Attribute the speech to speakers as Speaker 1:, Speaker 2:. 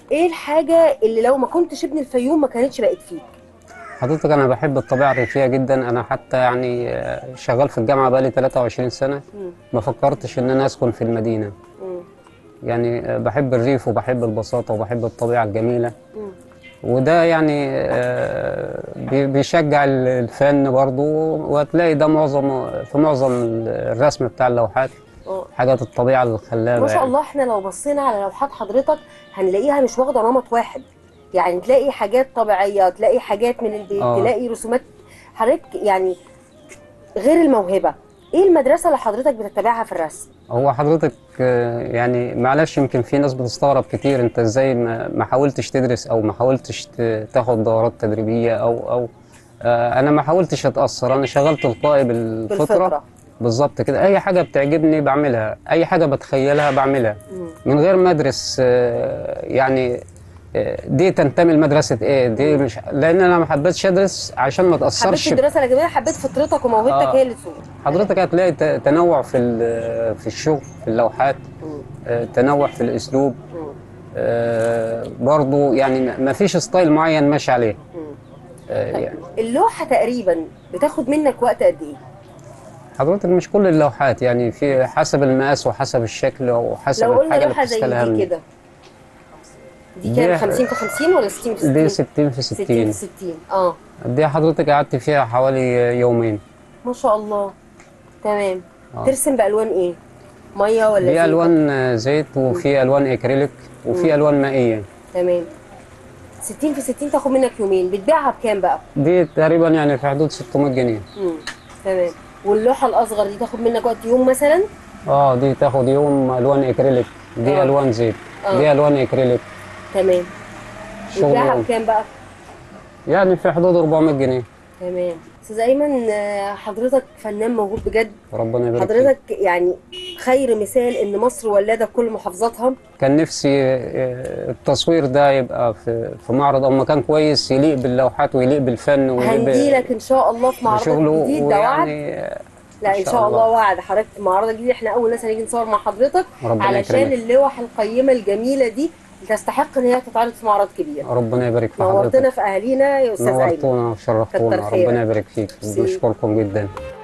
Speaker 1: ايه الحاجه اللي لو ما كنتش ابن الفيوم ما كانتش بقت فيك
Speaker 2: حضرتك انا بحب الطبيعه الريفيه جدا انا حتى يعني آه، شغال في الجامعه بقالي 23 سنه
Speaker 1: مم.
Speaker 2: ما فكرتش ان انا اسكن في المدينه
Speaker 1: مم.
Speaker 2: يعني آه، بحب الريف وبحب البساطه وبحب الطبيعه الجميله
Speaker 1: مم.
Speaker 2: وده يعني آه، بي- بيشجع ال- الفن برضه وهتلاقي ده معظم في معظم الرسم بتاع اللوحات
Speaker 1: اه
Speaker 2: حاجات الطبيعه الخلابه
Speaker 1: ما شاء
Speaker 2: يعني.
Speaker 1: الله احنا لو بصينا على لوحات حضرتك هنلاقيها مش واخده نمط واحد يعني تلاقي حاجات طبيعيه تلاقي حاجات من البيت
Speaker 2: آه.
Speaker 1: تلاقي رسومات حضرتك يعني غير الموهبه ايه المدرسه اللي حضرتك بتتبعها في الرسم
Speaker 2: هو حضرتك آه، يعني معلش يمكن في ناس بتستغرب كتير انت ازاي ما ما حاولتش تدرس او ما حاولتش ت- تاخد دورات تدريبيه او او آه، انا ما حاولتش اتاثر انا شغال تلقائي بالفطره
Speaker 1: بالفطره
Speaker 2: بالظبط كده اي حاجه بتعجبني بعملها اي حاجه بتخيلها بعملها
Speaker 1: مم.
Speaker 2: من غير ما ادرس آه، يعني آه، دي تنتمي لمدرسه ايه دي مش لان انا ما حبيتش ادرس عشان ما
Speaker 1: حبيت
Speaker 2: اتاثرش
Speaker 1: الدراسه الاجنبيه حبيت فطرتك وموهبتك
Speaker 2: آه.
Speaker 1: هي اللي تسوق
Speaker 2: حضرتك هتلاقي ت- تنوع في ال- في الشغل في اللوحات
Speaker 1: مم.
Speaker 2: آه، تنوع في الاسلوب
Speaker 1: مم.
Speaker 2: آه، برضو يعني ما- ما فيش ستايل معين ماشي عليه
Speaker 1: مم.
Speaker 2: آه، يعني
Speaker 1: اللوحه تقريبا بتاخد منك وقت قد ايه
Speaker 2: حضرتك مش كل اللوحات يعني في حسب المقاس وحسب الشكل وحسب
Speaker 1: لو قلنا
Speaker 2: الحاجه اللي
Speaker 1: لوحه زي
Speaker 2: بتستلها
Speaker 1: دي
Speaker 2: مني.
Speaker 1: كده دي كام
Speaker 2: دي-
Speaker 1: 50 في 50 ولا 60 في 60
Speaker 2: دي 60 في
Speaker 1: 60
Speaker 2: 60
Speaker 1: في 60 اه
Speaker 2: دي حضرتك قعدت فيها حوالي يومين
Speaker 1: ما شاء الله تمام
Speaker 2: آه.
Speaker 1: ترسم بالوان ايه ميه ولا
Speaker 2: في
Speaker 1: زيت؟
Speaker 2: الوان آه، زيت وفي الوان اكريليك وفي الوان مائيه
Speaker 1: تمام 60 في 60 تاخد منك يومين بتبيعها بكام بقى
Speaker 2: دي تقريبا يعني في حدود 600 جنيه
Speaker 1: امم تمام واللوحه الاصغر دي تاخد منك وقت يوم مثلا
Speaker 2: اه دي تاخد يوم الوان اكريليك دي
Speaker 1: آه.
Speaker 2: الوان زيت
Speaker 1: آه.
Speaker 2: دي الوان اكريليك
Speaker 1: تمام بتبيعها
Speaker 2: شغل
Speaker 1: بكام بقى
Speaker 2: يعني في حدود 400 جنيه
Speaker 1: تمام استاذ ايمن آه، حضرتك فنان موهوب بجد
Speaker 2: ربنا يبارك فيك
Speaker 1: حضرتك يعني خير مثال ان مصر ولاده بكل محافظاتها
Speaker 2: كان نفسي آه، التصوير ده يبقى في في معرض او مكان كويس يليق باللوحات ويليق بالفن ويليق ب-
Speaker 1: هنجيلك ان شاء الله في معرضك
Speaker 2: بشغله
Speaker 1: الجديد ده وعد
Speaker 2: ويعني آه،
Speaker 1: لا
Speaker 2: إن
Speaker 1: ان
Speaker 2: شاء
Speaker 1: شاء الله
Speaker 2: الله.
Speaker 1: وعد حضرتك في معرضك الجديد احنا اول ناس هنيجي نصور مع حضرتك
Speaker 2: ربنا
Speaker 1: علشان
Speaker 2: يكرمك
Speaker 1: اللوح القيمه الجميله دي تستحق ان هي تتعرض في معرض كبير
Speaker 2: ربنا يبارك في
Speaker 1: نورتنا
Speaker 2: حضرتك
Speaker 1: في اهالينا يا استاذ ايمن
Speaker 2: نورتونا وشرفتونا
Speaker 1: كتر خيرك.
Speaker 2: ربنا يبارك فيك
Speaker 1: ميرسي.
Speaker 2: بشكركم جدا